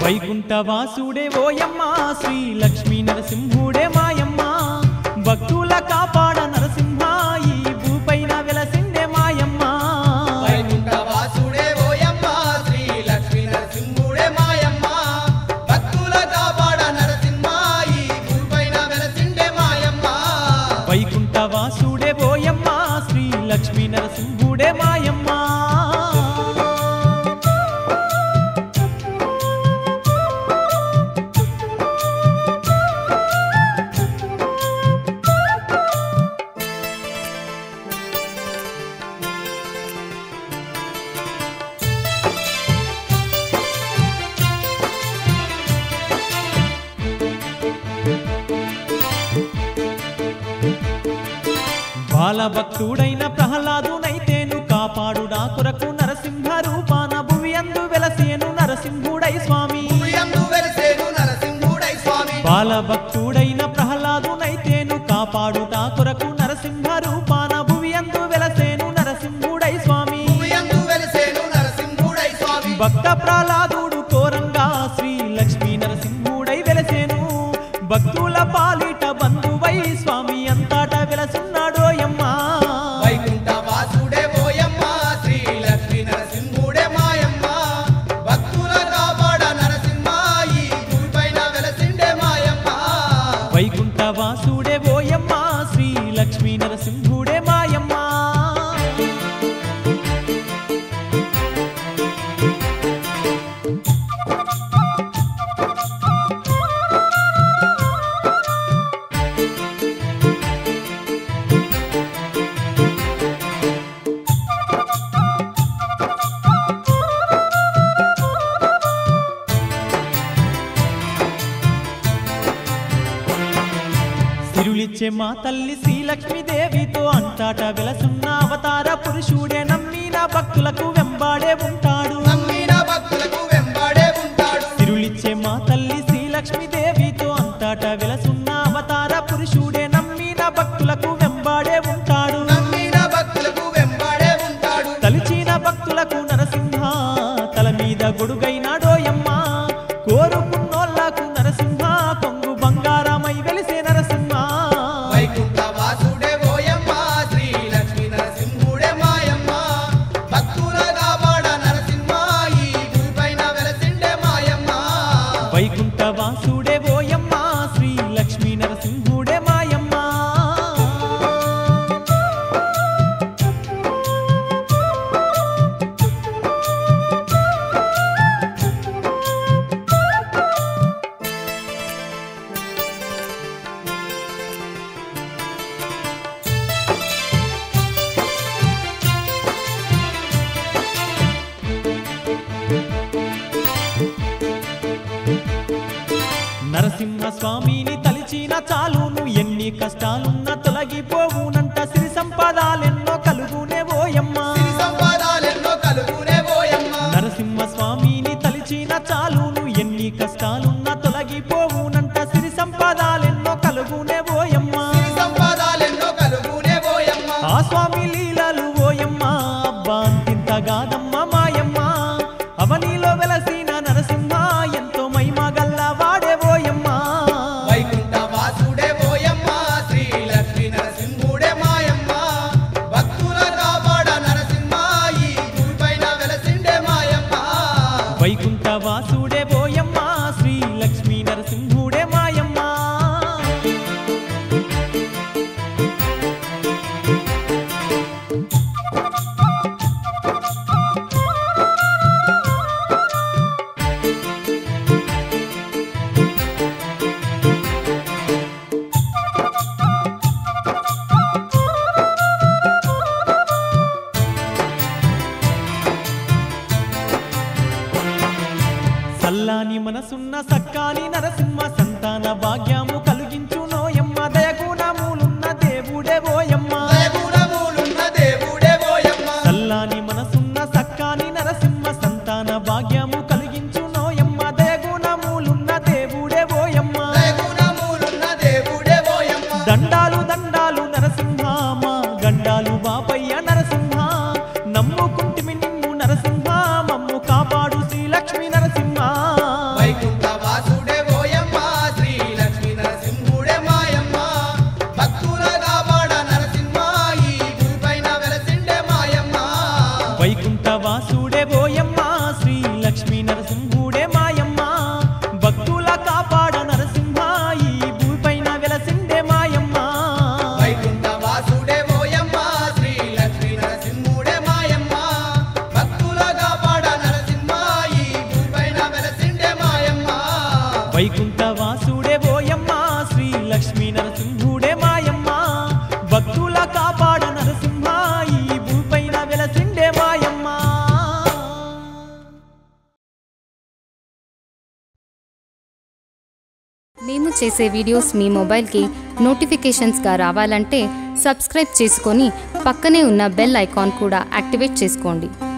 వైకుంఠవాసుడే ఓయమ్మ శ్రీ లక్ష్మీ నరసింహుడే మాయమ్మ భక్తుల కాపాడ నరసింహ ఈ భూపైన వెలసిండే మాయమ్మ వైకుంఠవాసుడే ఓయమ్మ శ్రీ లక్ష్మీ నరసింహుడే మాయమ్మ భక్తుల కాపాడ నరసింహ ఈ భూపైన వెలసిండే మాయమ్మ వైకుంఠవాసుడే ఓయమ్మ శ్రీ లక్ష్మీ నరసింహుడే మాయమ్మ బాలభక్తుడైన ప్రహ్లాదునైతేను కాపాడుడా కొరకు నరసింహ రూపాన భువి అందు వెలసేను నరసింహుడై స్వామి భూయందు వెలిసేను నరసింహుడై స్వామి బాలభక్తుడైన ప్రహ్లాదునైతేను కాపాడుటా కొరకు నరసింహ రూపాన భువి అందు వెలసేను నరసింహుడై స్వామి భూయందు వెలిసేను నరసింహుడై స్వామి భక్త ప్రహ్లాదుడు కోరంగా శ్రీ లక్ష్మీ నరసింహుడై వెలసేను భక్తుల పాలిట బంధువై స్వామి అంతటా వెలసున్నాడోయమ్మా వైకుంఠవాసుడే ఓయమ్మ శ్రీ లక్ష్మీ నరసింహుడే మాయమ్మ భక్తుల కాపాడ నరసింహ ఈ భూమిపైన వెలసిండే మాయమ్మ వైకుంఠవాసుడే ఓయమ్మ శ్రీ లక్ష్మీ నరసింహుడే మాయమ్మ సిరులిచ్చే మా తల్లి శ్రీలక్ష్మీదేవితో అంతటా వెలసున్న అవతార పురుషుడే నమ్మిన భక్తులకు వెంబాడే ఉంటాడు నమ్మిన భక్తులకు వెంబడే ఉంటాడు సిరులిచ్చే మా తల్లి శ్రీలక్ష్మీదేవితో అంతటా వెలసున్న అవతార పురుషుడే నమ్మిన భక్తులకు వెంబాడే ఉంటాడు నమ్మిన భక్తులకు వెంబడే ఉంటాడు తలిచిన భక్తులకు నరసింహ తల మీద గొడుగైనాడోయమ్మ కోరుకున్నోళ్లకు నరసింహ కొంగు బంగారమై వెలిసే నరసింహ వైకుంఠవాసుడే ఓయమ్మ శ్రీ లక్ష్మీ నరసింహుడే మాయమ్మ భక్తుల కాపాడ నరసింహ ఈ భూమిపైన వెలసిండే మాయమ్మ వైకుంఠవాసుడే ఓయమ్మ శ్రీ లక్ష్మీ నరసింహుడే మాయమ్మ నరసింహ స్వామిని తలిచిన చాలును ఎన్ని కష్టాలున్న తొలగిపోవునంట సిరి సంపదాలెన్నో కలుగునే ఓయమ్మ సిరి సంపదాలెన్నో కలుగునే ఓయమ్మ నరసింహ స్వామిని తలిచిన చాలును ఎన్ని కష్టాలున్న తొలగిపోవునంట సిరి సంపదాలెన్నో కలుగునే ఓయమ్మ సిరి సంపదాలెన్నో కలుగునే ఓయమ్మ ఆ స్వామి లీలలు ఓయమ్మ అబ్బా అంతింతగాదమ్మ మాయమ్మ అవనిలో వెలసిన నరసింహ ఎంతో మహిమ గల్ల వాడే ఓయమ్మ వైకుంఠవాసుడే ఓయమ్మ శ్రీ లక్ష్మీ నరసింహుడే మాయమ్మ భక్తుల కాపాడ నరసింహ ఈ భూమిపైన వెలసిండే మాయమ్మ వైకుంఠవాసుడే ఓయమ్మ శ్రీ లక్ష్మీ నరసింహుడే మాయమ్మ సల్లాని మనసున్న సక్కాని నరసింహ సంతాన భాగ్యము కలిగించు నోయమ్మ దయగుణములున్న దేవుడే ఓయమ్మ దయగుణములున్న దేవుడే ఓయమ్మ సల్లాని మనసున్న సక్కాని నరసింహ సంతాన భాగ్యము కలిగించు నోయమ్మ దయగుణములున్న దేవుడే ఓయమ్మ దయగుణములున్న దేవుడే ఓయమ్మ దండాలు దండాలు నరసింహ మా గండాలు బాపయ్య నరసింహ నమ్ముకుంటిమి నిన్ను నరసింహ మమ్ము కాపాడు శ్రీ లక్ష్మీ నరసింహ వైకుంఠ వైకుంఠవాసుడే ఓయమ్మ శ్రీ లక్ష్మీ నరసింహుడే మాయమ్మ భక్తుల కాపాడ నరసింహ ఈ భూమిపైన వెలసిండే మాయమ్మ వైకుంఠ వాసుడే ఓయమ్మ శ్రీ లక్ష్మీ నరసింహుడే మాయమ్మ భక్తుల కాపాడ నరసింహ ఈ భూపైన వెలసిండే మాయమ్మ వైకుంఠవాసుడే ఓయమ్మ శ్రీ లక్ష్మీ నరసింహుడే మాయమ్మ భక్తుల కాపాడ నరసింహ ఈ భూపైన వెలసిండే మాయమ్మ మేము చేసే వీడియోస్ మీ మొబైల్కి నోటిఫికేషన్స్గా రావాలంటే సబ్స్క్రైబ్ చేసుకొని పక్కనే ఉన్న బెల్ ఐకాన్ కూడా యాక్టివేట్ చేసుకోండి